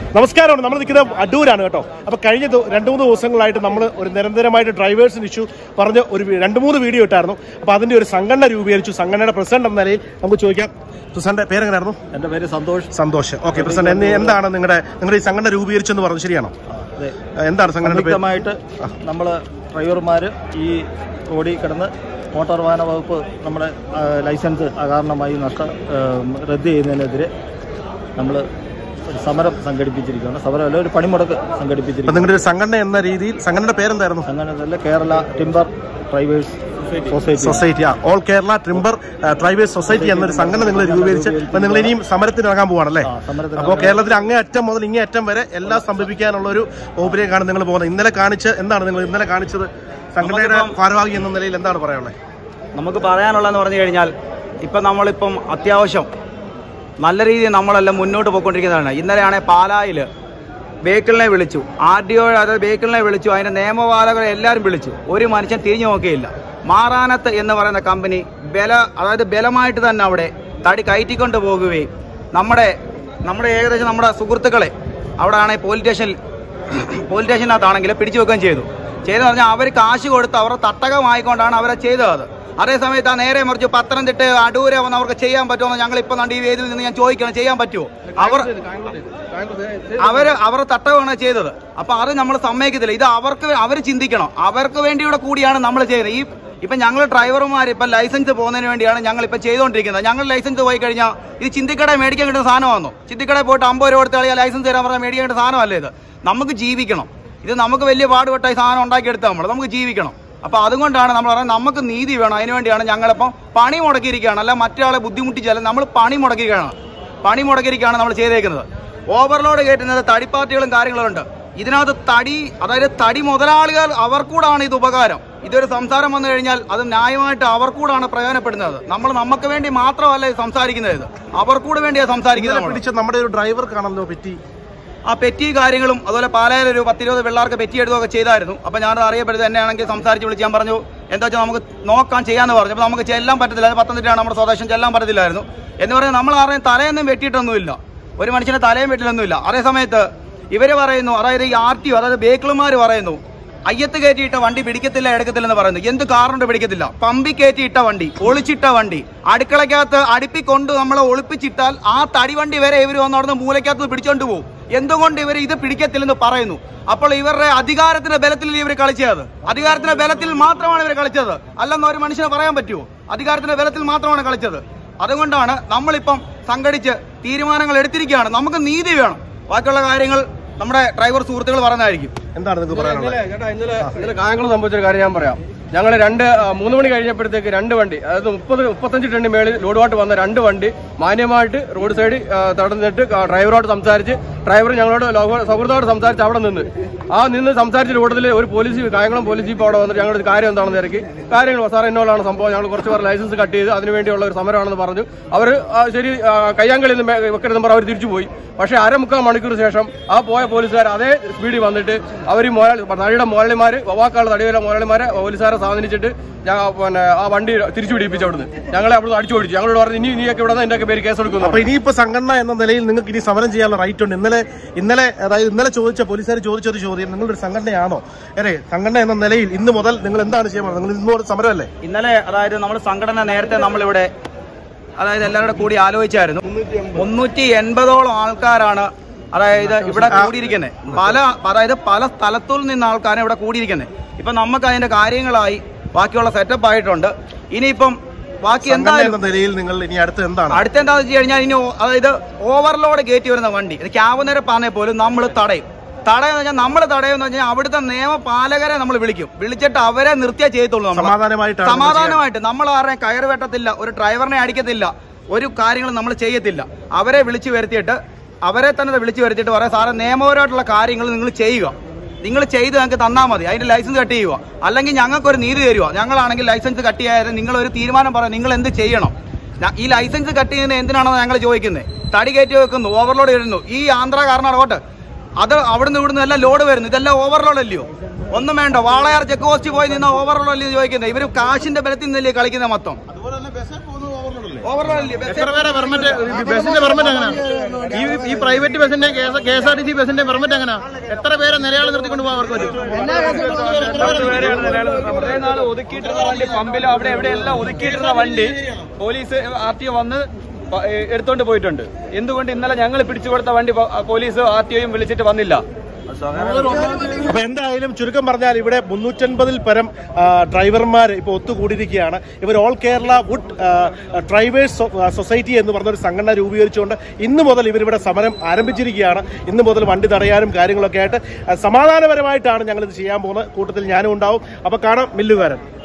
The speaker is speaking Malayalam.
നമസ്കാരമാണ് നമ്മൾ നിൽക്കുന്നത് അടൂരാണ് കേട്ടോ അപ്പോൾ കഴിഞ്ഞ ദി- രണ്ട് മൂന്ന് ദിവസങ്ങളായിട്ട് നമ്മൾ ഒരു നിരന്തരമായിട്ട് ഡ്രൈവേഴ്സിന് ഇഷ്യൂ പറഞ്ഞ് ഒരു വി- രണ്ട് മൂന്ന് വീഡിയോ ഇട്ടായിരുന്നു അപ്പോൾ അതിൻ്റെ ഒരു സംഘടന രൂപീകരിച്ചു സംഘടനയുടെ പ്രസിഡന്റ് എന്ന നിലയിൽ നമുക്ക് ചോദിക്കാം പ്രസിഡന്റ് പേരെങ്ങനെയായിരുന്നു എൻ്റെ പേര് സന്തോഷ് സന്തോഷ് ഓക്കെ പ്രസിഡന്റ് എന്ന് എന്താണ് നിങ്ങളുടെ നിങ്ങളുടെ ഈ സംഘടന രൂപീകരിച്ചെന്ന് പറഞ്ഞു ശരിയാണോ അതെ ഏഹ് എന്താണ് സംഘടനയുടെ പേര് സംയുക്തമായിട്ട് നമ്മൾ ഡ്രൈവർമാർ ഈ റോഡിൽ കിടന്ന് മോട്ടോർ വാഹന വകുപ്പ് നമ്മുടെ ആ, ലൈസൻസ് അകാരണമായി നഷ്ട ആ, റദ്ദ് ചെയ്യുന്നതിനെതിരെ നമ്മൾ ഒരു സമരം സംഘടിപ്പിച്ചിരിക്കുകയാണ് സമരം അല്ല ഒരു പണിമുടക്ക് അപ്പോൾ സംഘടിപ്പിച്ചിരിക്കുന്നു നിങ്ങളുടെ ഒരു സംഘടന എന്ന രീതിയിൽ സംഘടനയുടെ പേരെന്തായിരുന്നു അങ്ങനെ Kerala timber drivers society society ആ all Kerala timber drivers society എന്നൊരു സംഘടന നിങ്ങൾ രൂപീകരിച്ച് അപ്പോൾ നിങ്ങൾ ഇനിയും സമരത്തിന് ഇറങ്ങാൻ പോവാണല്ലേ ആ, സമരത്തിന് അപ്പോൾ കേരളത്തിൽ അങ്ങേ അറ്റം മുതൽ ഇങ്ങേ അറ്റം വരെ എല്ലാം സംഭവിക്കാനുള്ള ഒരു ഓപരേക്കാണ് നിങ്ങൾ പോകുന്നത് ഇന്നലെ കാണിച്ച് എന്താണ് നിങ്ങൾ ഇന്നലെ കാണിച്ചത് സംഘടനയുടെ ഭാരവാഹി എന്ന നിലയിൽ എന്താണ് പറയാനുള്ളത് നമുക്ക് പറയാനുള്ളതെന്ന് പറഞ്ഞു കഴിഞ്ഞാൽ ഇപ്പം നമ്മളിപ്പം അത്യാവശ്യം നല്ല രീതിയിൽ നമ്മളെല്ലാം മുന്നോട്ട് പോയിക്കൊണ്ടിരിക്കുന്നതാണ് ഇന്നലെയാണെങ്കിൽ പാലായിൽ വെഹിക്കിളിനെ വിളിച്ചു ആർ ഡി ഒ അതായത് വെഹിക്കിളിനെ വിളിച്ചു അതിൻ്റെ നിയമപാലകരെ എല്ലാവരും വിളിച്ചു ഒരു മനുഷ്യൻ തിരിഞ്ഞു നോക്കിയില്ല മാറാനത്ത് എന്ന് പറയുന്ന കമ്പനി ബല അതായത് ബലമായിട്ട് തന്നെ അവിടെ തടി കയറ്റിക്കൊണ്ട് പോകുകയും നമ്മുടെ നമ്മുടെ ഏകദേശം നമ്മുടെ സുഹൃത്തുക്കളെ അവിടെ ആണെങ്കിൽ പോലീസ് സ്റ്റേഷനിൽ പോലീസ് സ്റ്റേഷനകത്താണെങ്കിൽ പിടിച്ചു വെക്കുകയും ചെയ്തു ചെയ്തെന്ന് പറഞ്ഞാൽ അവർ കാശ് കൊടുത്ത് അവരുടെ തട്ടകമായിക്കൊണ്ടാണ് അവരെ ചെയ്തത് അതേ സമയത്ത് ആ നേരെ മറിച്ച് പത്തനംതിട്ട അടൂരെ വന്ന് അവർക്ക് ചെയ്യാൻ പറ്റുമോ ഞങ്ങൾ ഇപ്പൊ കണ്ട് ഈ വേദിയിൽ നിന്ന് ഞാൻ ചോദിക്കണം ചെയ്യാൻ പറ്റുമോ അവർ അവര് അവർ തട്ടകമാണ് ചെയ്തത് അപ്പൊ അത് നമ്മൾ സമ്മതിക്കത്തില്ല ഇത് അവർക്ക് അവർ ചിന്തിക്കണം അവർക്ക് വേണ്ടിയുടെ കൂടിയാണ് നമ്മൾ ചെയ്യുന്നത് ഈ ഇപ്പൊ ഞങ്ങൾ ഡ്രൈവർമാർ ഇപ്പൊ ലൈസൻസ് പോകുന്നതിന് വേണ്ടിയാണ് ഞങ്ങൾ ഇപ്പൊ ചെയ്തുകൊണ്ടിരിക്കുന്നത് ഞങ്ങൾ ലൈസൻസ് പോയി കഴിഞ്ഞാൽ ഇത് ചിന്തിക്കട മേടിക്കാൻ കിട്ടുന്ന സാധനമാണോ ചിന്തിക്കടയിൽ പോയിട്ട് അമ്പത് രൂപ കൊടുത്ത് കളിയാൽ ലൈസൻസ് തരാൻ പറഞ്ഞാൽ മേടിക്കാൻ കിട്ടുന്ന സാധനമല്ലേ ഇത് നമുക്ക് ജീവിക്കണം ഇത് നമുക്ക് വലിയ പാടുപെട്ട ഈ സാധനം ഉണ്ടാക്കിയെടുത്താൽ നമ്മൾ നമുക്ക് ജീവിക്കണം അപ്പൊ അതുകൊണ്ടാണ് നമ്മൾ പറയുന്നത് നമുക്ക് നീതി വേണം അതിനുവേണ്ടിയാണ് ഞങ്ങളിപ്പം പണി മുടക്കിയിരിക്കുകയാണ് അല്ല മറ്റൊരാളെ ബുദ്ധിമുട്ടിച്ചല്ല നമ്മൾ പണി മുടക്കിയിരിക്കുകയാണ് പണി മുടക്കിയിരിക്കുകയാണ് നമ്മൾ ചെയ്തേക്കുന്നത് ഓവർലോഡ് കയറ്റുന്നത് തടി പാർട്ടികളും കാര്യങ്ങളും ഉണ്ട് ഇതിനകത്ത് തടി അതായത് തടി മുതലാളികൾ അവർക്കൂടാണ് ഇത് ഉപകാരം ഇതൊരു സംസാരം വന്നു കഴിഞ്ഞാൽ അത് ന്യായമായിട്ട് അവർക്കൂടാണ് പ്രയോജനപ്പെടുന്നത് നമ്മൾ നമുക്ക് വേണ്ടി മാത്രമല്ല ഇത് സംസാരിക്കുന്നത് ഇത് അവർക്കൂടെ വേണ്ടിയാണ് സംസാരിക്കുന്നത് ഇന്നലെ നമ്മൾ. പിടിച്ച നമ്മുടെ ഒരു ഡ്രൈവർക്കാണല്ലോ പറ്റി ആ പെറ്റി കാര്യങ്ങളും അതുപോലെ പാലയിൽ ഒരു പത്തിരുപത് പിള്ളേർക്ക് പെറ്റി എടുക്കുകയൊക്കെ ചെയ്തായിരുന്നു അപ്പൊ ഞാനത് അറിയപ്പെടുന്നത് എന്നെയാണെങ്കിൽ സംസാരിച്ച് വിളിച്ച് ഞാൻ പറഞ്ഞു എന്താ വെച്ചാൽ നമുക്ക് നോക്കാൻ ചെയ്യാന്ന് പറഞ്ഞു അപ്പൊ നമുക്ക് ചെല്ലാൻ പറ്റത്തില്ല അത് പത്തനംതിട്ടയാണ് നമ്മുടെ സ്വദേശം ചെല്ലാൻ പറ്റത്തില്ലായിരുന്നു എന്ന് പറഞ്ഞാൽ നമ്മൾ ആരെയും തലയൊന്നും വെട്ടിയിട്ടൊന്നുമില്ല ഒരു മനുഷ്യനെ തലയും വെട്ടിലൊന്നുമില്ല അതേ സമയത്ത് ഇവര് പറയുന്നു അതായത് ഈ ആർ ടി അതായത് ബേക്കിളുമാർ പറയുന്നു അയ്യത്ത് കയറ്റിയിട്ട വണ്ടി പിടിക്കത്തില്ല എടുക്കത്തില്ലെന്ന് പറയുന്നു എന്ത് കാറുണ്ട് പിടിക്കത്തില്ല പമ്പി കയറ്റിയിട്ട വണ്ടി ഒളിച്ചിട്ട വണ്ടി അടുക്കളക്കകത്ത് അടുപ്പിക്കൊണ്ട് നമ്മളെ ഒളിപ്പിച്ചിട്ടാൽ ആ തടി വണ്ടി വരെ ഇവർ വന്ന് അവിടുന്ന് മൂലക്കകത്ത് പിടിച്ചോണ്ട് പോകും എന്തുകൊണ്ട് ഇവർ ഇത് പിടിക്കത്തില്ലെന്ന് പറയുന്നു അപ്പോൾ ഇവരുടെ അധികാരത്തിന്റെ ബലത്തിൽ ഇവർ കളിച്ചത് അധികാരത്തിന്റെ ബലത്തിൽ മാത്രമാണ് ഇവർ കളിച്ചത് അല്ലെന്ന് ഒരു മനുഷ്യന് പറയാൻ പറ്റുമോ അധികാരത്തിന്റെ ബലത്തിൽ മാത്രമാണ് കളിച്ചത് അതുകൊണ്ടാണ് നമ്മളിപ്പം സംഘടിച്ച് തീരുമാനങ്ങൾ എടുത്തിരിക്കുകയാണ് നമുക്ക് നീതി വേണം ബാക്കിയുള്ള കാര്യങ്ങൾ നമ്മുടെ ഡ്രൈവർ സുഹൃത്തുക്കൾ പറഞ്ഞായിരിക്കും എന്താണ് നിങ്ങൾക്ക് പറയാനുള്ളത് ഇന്നലെ ചേട്ടാ ഇന്നലെ ഇന്നലെ കായംകുളം സംഭവിച്ചൊരു കാര്യം ഞാൻ പറയാം ഞങ്ങൾ രണ്ട് ആ, മൂന്ന് മണി കഴിഞ്ഞപ്പോഴത്തേക്ക് രണ്ട് വണ്ടി അതായത് മുപ്പത് മുപ്പത്തഞ്ച് ടണ്ണ് മേളിൽ ലോഡുമായിട്ട് വന്ന രണ്ട് വണ്ടി മാന്യമായിട്ട് റോഡ് സൈഡിൽ ആ, തടഞ്ഞിട്ട് ആ, ഡ്രൈവറോട് സംസാരിച്ച് ഡ്രൈവർ ഞങ്ങളോട് ലൗ- സൗഹൃദമായിട്ട് സംസാരിച്ച് അവിടെ നിന്ന് ആ നിന്ന് സംസാരിച്ച കൂട്ടത്തിൽ ഒരു പോലീസ് കായംകുളം പോലീസ് ജീപ്പ് അവിടെ വന്നിട്ട് ഞങ്ങളുടെ കാര്യം എന്താണെന്ന് തിരക്കി കാര്യങ്ങൾ സാർ എന്നോടാണ് സംഭവം ഞങ്ങൾ കുറച്ച് പേർ ലൈസൻസ് കട്ട് ചെയ്ത് അതിനുവേണ്ടിയുള്ള ഒരു സമരമാണെന്ന് പറഞ്ഞു അവർ ശരി ആ, കയ്യാങ്കളി ഒന്നും വെക്കരുതെന്ന് പറഞ്ഞ് അവർ തിരിച്ചു പോയി പക്ഷേ അരമുക്കാൽ മണിക്കൂർ ശേഷം ആ പോയ പോലീസുകാർ അതേ സ്പീഡിൽ വന്നിട്ട് അവർ തടിയുടെ മുരളിമാർ വവാക്കാളുടെ തടിയുടെ മുരളിമാരെ പോലീസുകാരെ സാധനിച്ചിട്ട് ഞാൻ പിന്നെ ആ വണ്ടി തിരിച്ചു പിടിപ്പിച്ചു അവിടുന്ന് ഞങ്ങളെ അവിടുന്ന് അടിച്ചു പിടിച്ചു ഞങ്ങളോട് പറഞ്ഞു ഇനി നീയൊക്കെ ഇവിടെ നിന്ന് പേര് കേസെടുക്കുന്നു അപ്പൊ ഇനിയിപ്പോ സംഘടന എന്ന നിലയിൽ നിങ്ങൾക്ക് ഇനി സമരം ചെയ്യാനുള്ള റൈറ്റ് ഉണ്ട് ഇന്നലെ ഇന്നലെ അതായത് ഇന്നലെ ചോദിച്ച പോലീസുകാർ ചോദിച്ച ഒരു ചോദ്യം നിങ്ങളൊരു സംഘടനയാണോ അതെ സംഘടന എന്ന നിലയിൽ ഇന്ന് മുതൽ നിങ്ങൾ എന്താണ് ചെയ്യാൻ പോകുന്നത്? നിങ്ങൾ ഇന്ന് മുതൽ സമരമല്ലേ ഇന്നലെ അതായത് നമ്മൾ സംഘടന നേരത്തെ നമ്മളിവിടെ അതായത് എല്ലാവരുടെ കൂടി ആലോചിച്ചായിരുന്നു മുന്നൂറ്റി എൺപതോളം ആൾക്കാരാണ് അതായത് ഇവിടെ കൂടിയിരിക്കുന്നത് പല അതായത് പല സ്ഥലത്തു നിന്ന് ആൾക്കാരാണ് ഇവിടെ കൂടിയിരിക്കുന്നത് ഇപ്പൊ നമുക്ക് അതിന്റെ കാര്യങ്ങളായി ബാക്കിയുള്ള സെറ്റപ്പ് ആയിട്ടുണ്ട് ഇനിയിപ്പം ബാക്കി സംഘടന എന്തായാലും എന്ന നിലയിൽ നിങ്ങൾ ഇനി അടുത്ത് എന്താണ് അടുത്ത എന്താണെന്ന് വെച്ച് കഴിഞ്ഞാൽ ഇനി ഓ- അതായത് ഓവർലോഡ് കയറ്റി വരുന്ന വണ്ടി ഇത് ക്യാബ് നേരെ പറഞ്ഞാൽ പോലും നമ്മൾ തടയും തടയെന്ന് വെച്ചാൽ നമ്മൾ തടയുമെന്ന് വെച്ചാൽ അവിടുത്തെ നിയമപാലകരെ നമ്മൾ വിളിക്കും വിളിച്ചിട്ട് അവരെ നിർത്തിയേ ചെയ്യത്തുള്ളൂ നമ്മൾ സമാധാനമായിട്ടാണ് നമ്മൾ സമാധാനമായിട്ട് നമ്മൾ ആരെയും കയറ് വെട്ടത്തില്ല ഒരു ഡ്രൈവറിനെ അടിക്കത്തില്ല ഒരു കാര്യങ്ങളും നമ്മൾ ചെയ്യത്തില്ല അവരെ വിളിച്ചു വരുത്തിയിട്ട് അവരെ തന്നെ വിളിച്ചു വരുത്തിയിട്ട് പറയാം സാറേ നിയമപരമായിട്ടുള്ള കാര്യങ്ങൾ നിങ്ങൾ ചെയ്യുക നിങ്ങൾ ചെയ്ത് ഞങ്ങൾക്ക് തന്നാൽ മതി അതിന്റെ ലൈസൻസ് കട്ട് ചെയ്യുക അല്ലെങ്കിൽ ഞങ്ങൾക്കൊരു നീതി തരുക ഞങ്ങളാണെങ്കിൽ ലൈസൻസ് കട്ട് ചെയ്യാതെ നിങ്ങൾ ഒരു തീരുമാനം പറയാം നിങ്ങൾ എന്ത് ചെയ്യണം ഞ- ഈ ലൈസൻസ് കട്ട് ചെയ്യുന്നത് എന്തിനാണെന്ന് ഞങ്ങൾ ചോദിക്കുന്നത് തടി കയറ്റി വെക്കുന്നു ഓവർലോഡ് വരുന്നു ഈ ആന്ധ്ര കർണാടകോട്ട് അത് അവിടുന്ന് ഇവിടുന്ന് എല്ലാം ലോഡ് വരുന്നു ഇതെല്ലാം ഓവർലോഡ് അല്ലയോ ഒന്നും വേണ്ട വാളയാർ ചെക്ക് പോസ്റ്റ് പോയി നിന്ന ഓവർലോഡ് അല്ലയോ ചോദിക്കുന്നത് ഇവര് കാശിന്റെ ബലത്തിൽ നിന്നല്ലേ കളിക്കുന്നത് മൊത്തം എത്ര പേരെ പെർമിറ്റ് ബസിന്റെ പെർമിറ്റ് എങ്ങനെ ഈ ഈ പ്രൈവറ്റ് ബസിന്റെ K S R T C ബസിന്റെ പെർമിറ്റ് എങ്ങനെ എത്ര പേരെ നിലയാൾ നിർത്തിക്കൊണ്ട് പോകാൻ അവർക്ക് പറ്റും കുറേ നാൾ ഒതുക്കിയിട്ടിരുന്ന വണ്ടി പമ്പിൽ അവിടെ എവിടെയെല്ലാം ഒതുക്കിയിട്ടിരുന്ന വണ്ടി പോലീസ് ആർ ടി ഒ വന്ന് പ- ഏ, എടുത്തോണ്ട് പോയിട്ടുണ്ട് എന്തുകൊണ്ട് ഇന്നലെ ഞങ്ങൾ പിടിച്ചു കൊടുത്ത വണ്ടി പ- പോലീസ് ആർ ടി ഒയും വിളിച്ചിട്ട് വന്നില്ല അപ്പൊ എന്തായാലും ചുരുക്കം പറഞ്ഞാൽ ഇവിടെ മുന്നൂറ്റൻപതിൽ പരം ഡ്രൈവർമാർ ഇപ്പോൾ ഒത്തുകൂടിയിരിക്കുകയാണ് ഇവർ all Kerala wood ah, drivers സൊ- ആ, സൊസൈറ്റി എന്ന് പറഞ്ഞൊരു സംഘടന രൂപീകരിച്ചുകൊണ്ട് ഇന്ന് മുതൽ ഇവരിവിടെ സമരം ആരംഭിച്ചിരിക്കുകയാണ് ഇന്ന് മുതൽ വണ്ടി തടയാനും കാര്യങ്ങളൊക്കെ ആയിട്ട് ആ, സമാധാനപരമായിട്ടാണ് ഞങ്ങൾ ഇത് ചെയ്യാൻ പോകുന്നത് കൂട്ടത്തിൽ ഞാനും ഉണ്ടാവും അപ്പൊ കാണാം മില്ലുകാരൻ